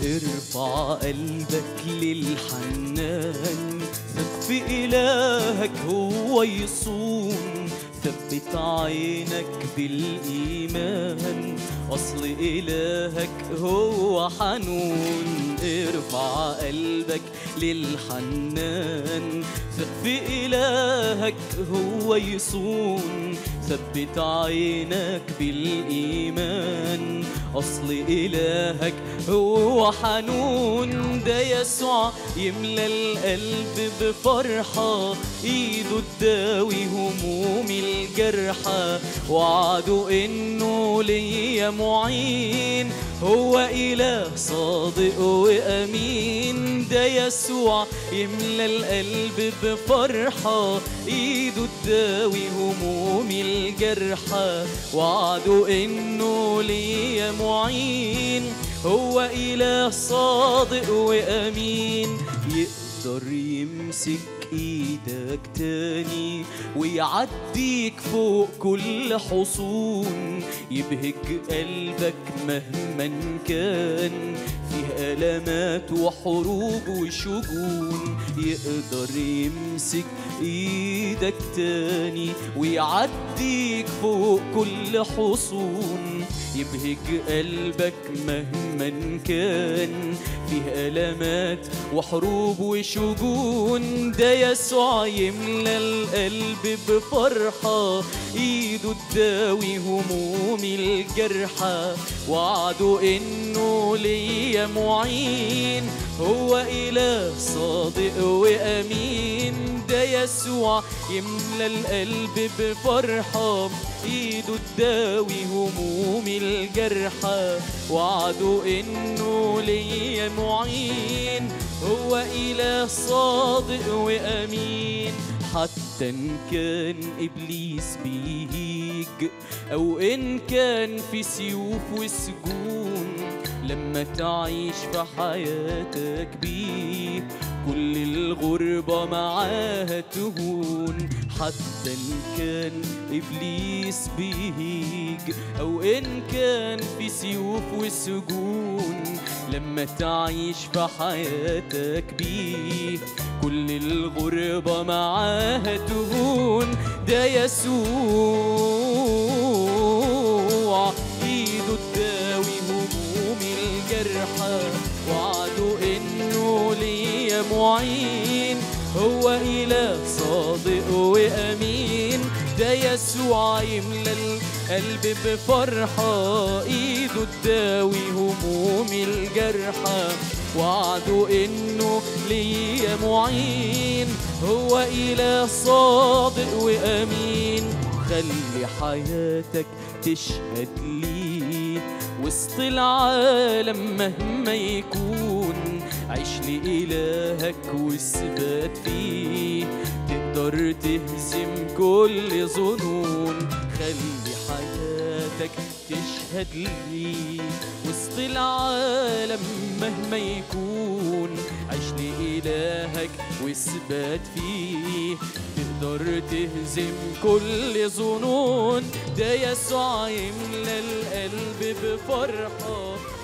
ارفع قلبك للحنان ثق في إلهك هو يصون ثبت عينك بالإيمان أصل إلهك هو حنون ارفع قلبك للحنان ثق في إلهك هو يصون ثبت عينك بالإيمان أصل إلهك هو حنون ده يسوع يملى القلب بفرحة إيده تداوي هموم الجرحى وعده إنه ليا معين هو إله صادق وأمين ده يسوع يملى القلب بفرحة إيده تداوي هموم الجرحى وعده إنه ليا معين هو إله صادق وأمين يقدر يمسك ايدك تاني ويعديك فوق كل حصون يبهج قلبك مهما كان فيه ألمات وحروب وشجون يقدر يمسك ايدك تاني ويعديك فوق كل حصون يبهج قلبك مهما كان فيه ألمات وحروب وشجون ده يسوع يملى القلب بفرحة ايده تداوي هموم الجرحى وعده انه ليا معين هو اله صادق وامين ده يسوع يملى القلب بفرحة ايده تداوي هموم الجرحى وعده انه ليا معين هو اله صادق وامين حتى ان كان ابليس بيهيج او ان كان في سيوف وسجون لما تعيش في حياتك بيه كل الغربة معاها تهون حتى إن كان إبليس بيهيج أو إن كان في سيوف وسجون لما تعيش في حياتك بيه كل الغربة معاها تهون ده يسوع ايده تداوي هموم الجرحى وعده انه ليا معين هو اله صادق وامين ده يسوع يملى القلب بفرحة ايده تداوي هموم الجرحى وعده انه ليا معين هو اله صادق وامين خلي حياتك تشهد ليه وسط العالم مهما يكون عيش لإلهك واثبات فيه تقدر تهزم كل ظنون خلي حياتك تشهد ليه وسط العالم مهما يكون عيش لإلهك واثبات فيه تقدر تهزم كل ظنون ده يسوع يملى القلب بفرحة